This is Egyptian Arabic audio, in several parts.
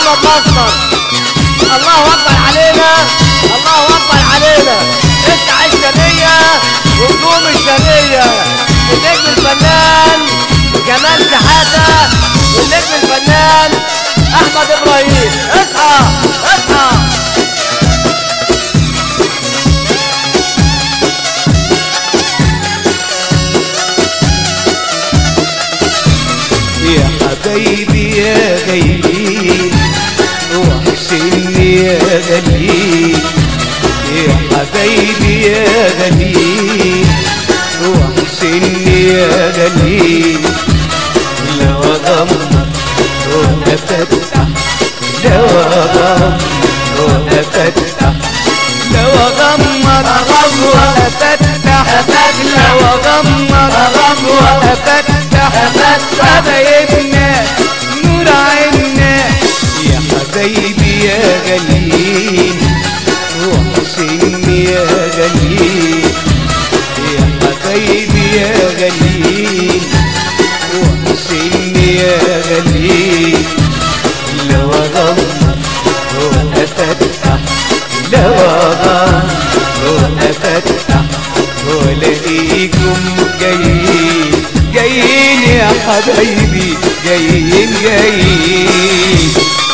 محمد مصر الله اكبر علينا الله اكبر علينا اسمع الشرقية ونجوم الشرقية النجم الفنان جمال شحاتة والنجم الفنان احمد ابراهيم اصحى اصحى يا حبايبي يا غاليين وحشني يا غاليين يا حبايبي يا غاليين وحشني يا غاليين لو اغمض وافتح لو اغمض وافتح لو اغمض وافتح لو اغمض وافتح حبايبنا نور عيننا يا حبايبي يا غاليين وحشني يا غاليين يا حبايبي يا غاليين وحشني يا غاليين لو اغمض وافتح لو اغمض وافتح والاقيكم جايين جايين يا حبايبي جايين جايين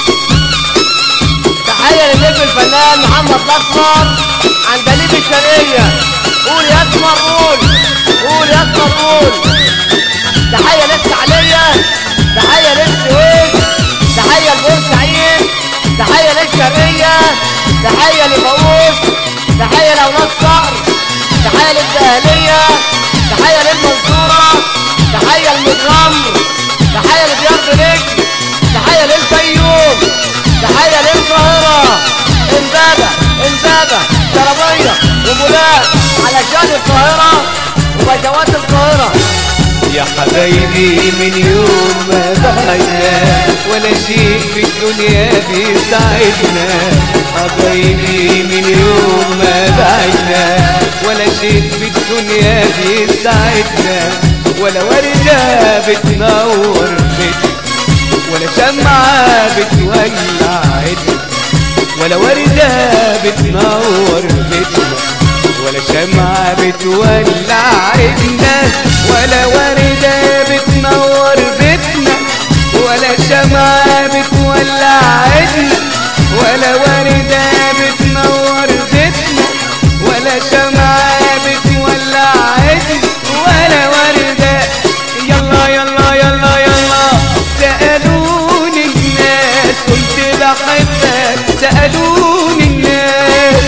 تحية للنجم الفنان محمد الأسمر عندليب الشرقية قول يا أسمر قول قول يا أسمر قول تحية للسعلية تحية للسويس تحية لبورسعيد تحية للشرقية تحية لفاووس تحية لأولاد صقر تحية للدهلية تحية للمنصورة تحية للمتغمر تحية لديار بنجم تحية للفيوم تحية للقاهرة امبابة امبابة شربية وبولاد علشان القاهرة وبشوات القاهرة يا حبايبي من يوم ما بعدنا ولا شيء في الدنيا بيساعدنا حبايبي من يوم ما بعدنا ولا شيء في الدنيا بيساعدنا ولا وردة بتنور بيتنا ولا شمعة بتولع عيدنا ولا وردة بتنور بيتنا ولا شمعة بتولع عيدنا ولا وردة بتنور بيتنا ولا شمعة بتولع عيدنا ولا وردة بتنور بيتنا ولا شمعة بتولع عيدنا ولا وردة يلا يلا يلا يلا سألوني الناس قلت بحبك سألوني الناس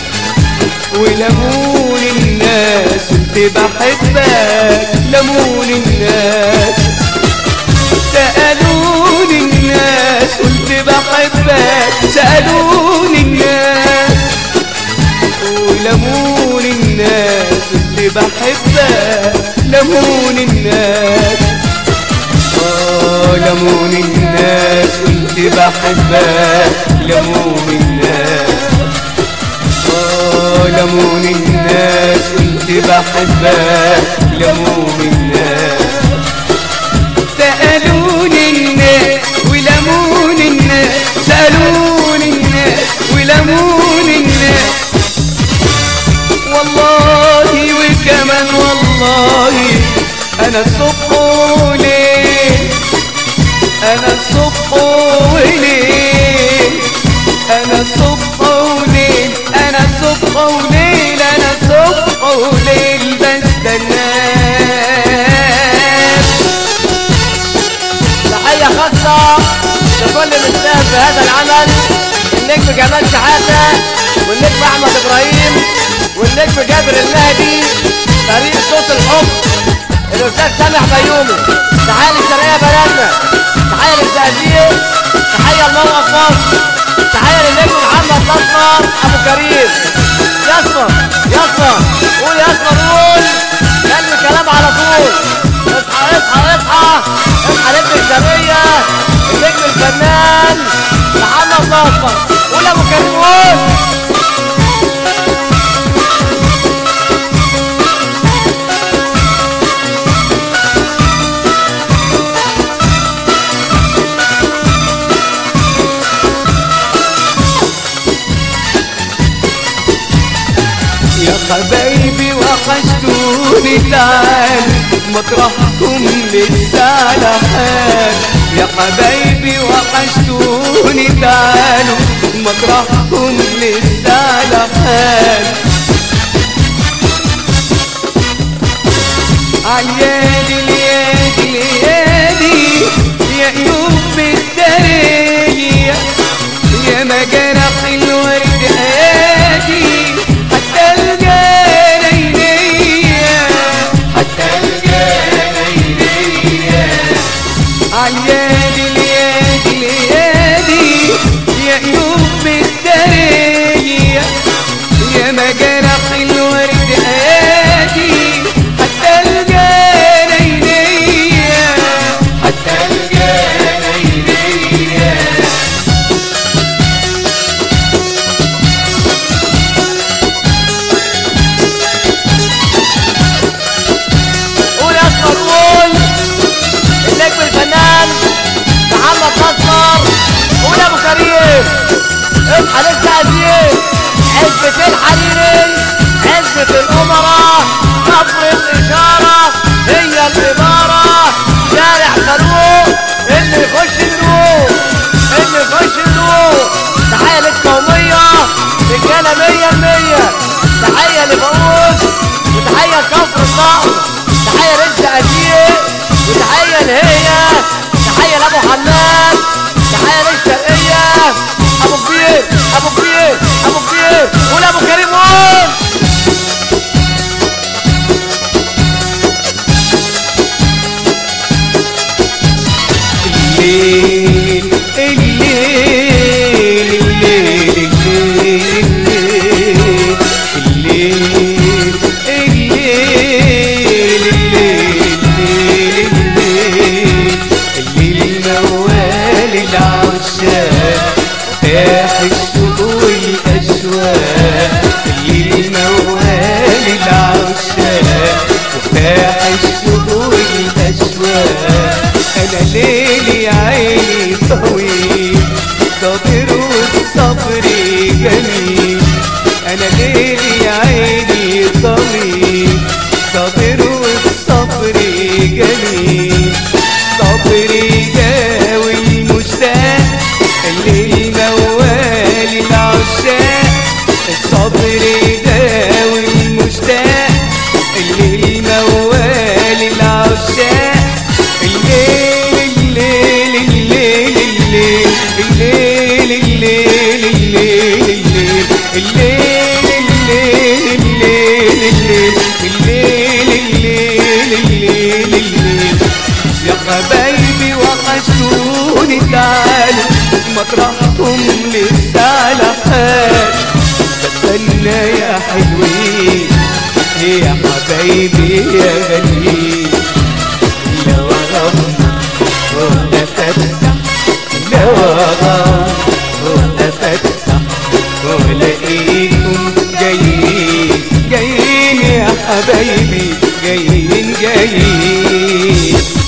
ولموني الناس قلت بحبك لموني الناس سألوني الناس قلت بحبك سألوني الناس ولموني الناس قلت بحبك لموني الناس آه لموني الناس قلت بحبك لموني الناس آه لموني الناس قلت بحبك لموني الناس سألوني الناس ولموني الناس سألوني الناس ولموني الناس والله وكمان والله أنا الصبح وليل أنا الصبح وليل أنا الصبح وليل أنا الصبح وليل أنا الصبح وليل بستناك تحية خاصة لكل من ساهم في هذا العمل النجم جمال شحاتة والنجم أحمد إبراهيم والنجم جابر المهدي فريق صوت الحب الأستاذ سامح بيومي تحية للشرقية بلدنا تحية للزقازيق تحية لموقف مصر تحية للنجم محمد الأسمر أبو كريم يسمر يسمر قول يسمر قول كلم الكلام على طول اصحى اصحى اصحى اصحى نجم الشرقية النجم الفنان محمد الأسمر قول يا أبو كريم قول حبايبي وحشتوني تعالوا مطرحكم لسه على حال يا حبايبي وحشتوني تعالوا مطرحكم لسه على حال عيالي ليالي ليالي يا قلوب بالدرية يا مجرح الورد هادي حتى الجنينية حتى الجنينية عيالي ليالي ليالي يا قلوب بالدرية يا مجرح الورد هادي حتى الجنينية حتى الجنينية قول يا اسطى قول النجم الفنان محمد نصر قول يا ابو كريم اصحى لسه قديم عزبة الحريري عزبة الامراء صبر الاشارة هي الادارة شارع فاروق اللي يخش النور اللي يخش النور تحية للقومية رجالة مية المية تحية لفاروق وتحية لكفر الصقر تحية لانت قديم وتحية لهي تحية لابو حماد تحية للشرقية ابو كبير ابو كبير ابو كبير قول ابو كريم قول الليل الليل الليل الليل الليل الليل الليل الليل موال العشاق فاح الشوق والأشواق الليل موال العشاق وفاح الشوق والأشواق أنا ليلي عيني طويل صابر والصبر جميل أنا ليلي عيني طويل صابر والصبر جميل صبري جاوي المشتاق الليل موال العشاق الصبر داوي المشتاق الليل موال العشاق الليل الليل الليل الليل الليل الليل الليل الليل الليل الليل الليل الليل الليل يا حبايبي وحشتوني تعالوا مطرحكم لسه على حال بستنى يا حلوين يا حبايبي يا غاليين لو غم وتفتح لو غم وتفتح ولقيكم جايين جايين يا حبايبي جايين جايين